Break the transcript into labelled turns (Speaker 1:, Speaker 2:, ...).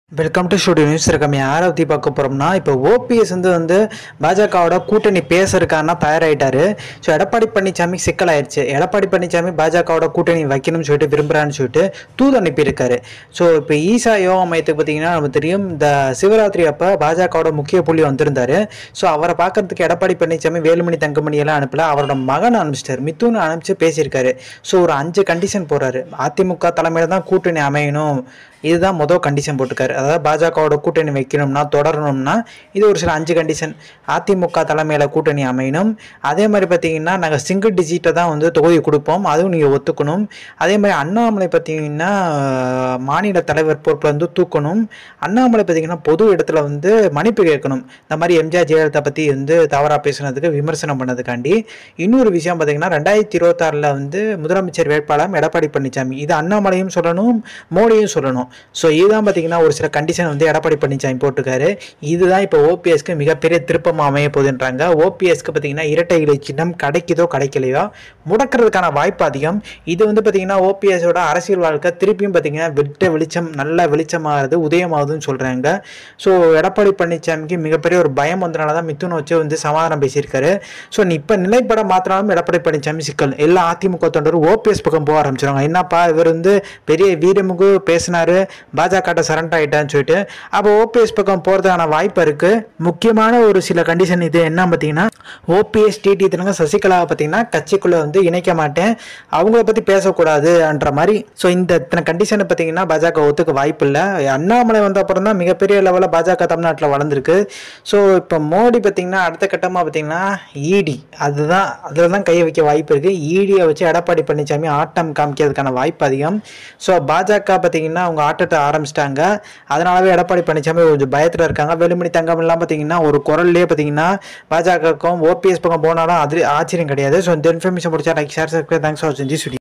Speaker 1: welcome to studio news இருக்கமே யாரை பற்றி பார்க்க போகிறோம்னா இப்போ ஓபிஎஸ் வந்து வந்து பாஜகவோட கூட்டணி பேசுறதுக்கான தயாராகிட்டாரு ஸோ எடப்பாடி பழனிசாமி சிக்கலாயிருச்சு எடப்பாடி பழனிசாமி பாஜகவோட கூட்டணி வைக்கணும்னு சொல்லிட்டு விரும்புகிறான்னு சொல்லிட்டு தூது அனுப்பியிருக்காரு ஸோ இப்போ ஈசா யோகா மையத்துக்கு பார்த்தீங்கன்னா நமக்கு தெரியும் இந்த சிவராத்திரி அப்போ பாஜகவோட முக்கிய புள்ளி வந்திருந்தாரு ஸோ அவரை பார்க்கறதுக்கு எடப்பாடி பழனிசாமி வேலுமணி தங்கமணி எல்லாம் அனுப்பல அவரோட மகன் அனுப்பிச்சிட்டாரு மித்துன்னு அனுப்பிச்சு பேசியிருக்காரு ஸோ ஒரு அஞ்சு கண்டிஷன் போறாரு அதிமுக தலைமையில தான் கூட்டணி அமையணும் இதுதான் மொதல் கண்டிஷன் போட்டிருக்காரு அதாவது பாஜகவோட கூட்டணி வைக்கணும்னா தொடரணும்னா இது ஒரு சில அஞ்சு கண்டிஷன் அதிமுக தலைமையில் கூட்டணி அமையணும் அதே மாதிரி பார்த்தீங்கன்னா நாங்கள் சிங்கிள் டிஜிட்டை தான் வந்து தொகுதி கொடுப்போம் அதுவும் நீங்கள் ஒத்துக்கணும் அதே மாதிரி அண்ணாமலை பார்த்தீங்கன்னா அஹ், மாநில தலைவர் பொறுப்பில் வந்து தூக்கணும் அண்ணாமலை பார்த்தீங்கன்னா பொது இடத்துல வந்து மன்னிப்பு கேட்கணும் இந்த மாதிரி எம்ஜிஆர் ஜெயலலிதா பற்றி வந்து தவறாக பேசுனதுக்கு விமர்சனம் பண்ணதுக்காண்டி இன்னொரு விஷயம் பார்த்தீங்கன்னா ரெண்டாயிரத்தி இருபத்தாறில் வந்து முதலமைச்சர் வேட்பாளர் எடப்பாடி பழனிசாமி இது அண்ணாமலையும் சொல்லணும் மோடியும் சொல்லணும் ஸோ இதுதான் பார்த்தீங்கன்னா ஒரு சில கண்டிஷன் வந்து எடப்பாடி பழனிசாமி போட்டிருக்காரு இதுதான் இப்போ ஓபிஎஸ்க்கு மிகப்பெரிய திருப்பமாக அமைய போகுதுன்றாங்க ஓபிஎஸ்க்கு பார்த்தீங்கன்னா இரட்டை இலை சின்னம் கிடைக்குதோ கிடைக்கலையோ முடக்கிறதுக்கான வாய்ப்பு அதிகம் இது வந்து பார்த்தீங்கன்னா ஓபிஎஸோட அரசியல் வாழ்க்கை திருப்பியும் பார்த்தீங்கன்னா விட்ட வெளிச்சம் நல்ல வெளிச்சமாகிறது உதயமாகுதுன்னு சொல்கிறாங்க ஸோ எடப்பாடி பழனிசாமிக்கு மிகப்பெரிய ஒரு பயம் வந்தனால தான் மிதுனை வச்சு வந்து சமாதானம் பேசியிருக்காரு ஸோ நீ இப்போ நிலைப்பட மாத்திராலும் எடப்பாடி பழனிசாமி சிக்கல் எல்லா அதிமுக தொண்டரும் ஓபிஎஸ் பக்கம் போக ஆரம்பிச்சிருவாங்க என்னப்பா இவர் வந்து பெரிய வீரமுகு பேசினாரு பாஜக சரண்டர் ஆயிட்டான்னு சொல்லிட்டு அப்போ ஓபிஎஸ் பக்கம் போகிறதுக்கான வாய்ப்பு இருக்கு முக்கியமான ஒரு சில கண்டிஷன் இது என்ன பார்த்தீங்கன்னா ஓபிஎஸ் டிடி தினங்க சசிகலாவை பார்த்தீங்கன்னா கட்சிக்குள்ளே வந்து இணைக்க மாட்டேன் அவங்கள பற்றி பேசக்கூடாதுன்ற மாதிரி ஸோ இந்த இத்தனை கண்டிஷனை பார்த்தீங்கன்னா பாஜக ஒத்துக்க வாய்ப்பு இல்லை அண்ணாமலை வந்த அப்புறம் தான் மிகப்பெரிய லெவலில் பாஜக தமிழ்நாட்டில் வளர்ந்துருக்கு ஸோ இப்போ மோடி பார்த்தீங்கன்னா அடுத்த கட்டமாக பார்த்தீங்கன்னா இடி அதுதான் அதில் தான் கையை வைக்க வாய்ப்பு இருக்குது இடியை வச்சு எடப்பாடி பழனிசாமி ஆட்டம் காமிக்கிறதுக்கான வாய்ப்பு அதிகம் ஸோ பாஜக பார்த்தீங்கன்னா அவங்க ஆட்டத்தை ஆரம்பிச்சிட்டாங்க அதனாலவே எடப்பாடி பழனிசாமி கொஞ்சம் பயத்தில் இருக்காங்க வேலுமணி தங்கம்லாம் பார்த்தீங்கன்னா ஒரு குரல்லே பார்த்தீங்கன்னா பாஜகவுக்கும் ஓபிஎஸ் பக்கம் போனாலும் அது ஆச்சரியம் கிடையாது ஸோ இந்த இன்ஃபர்மேஷன் பிடிச்சா like share subscribe thanks for வாட்சிங் தி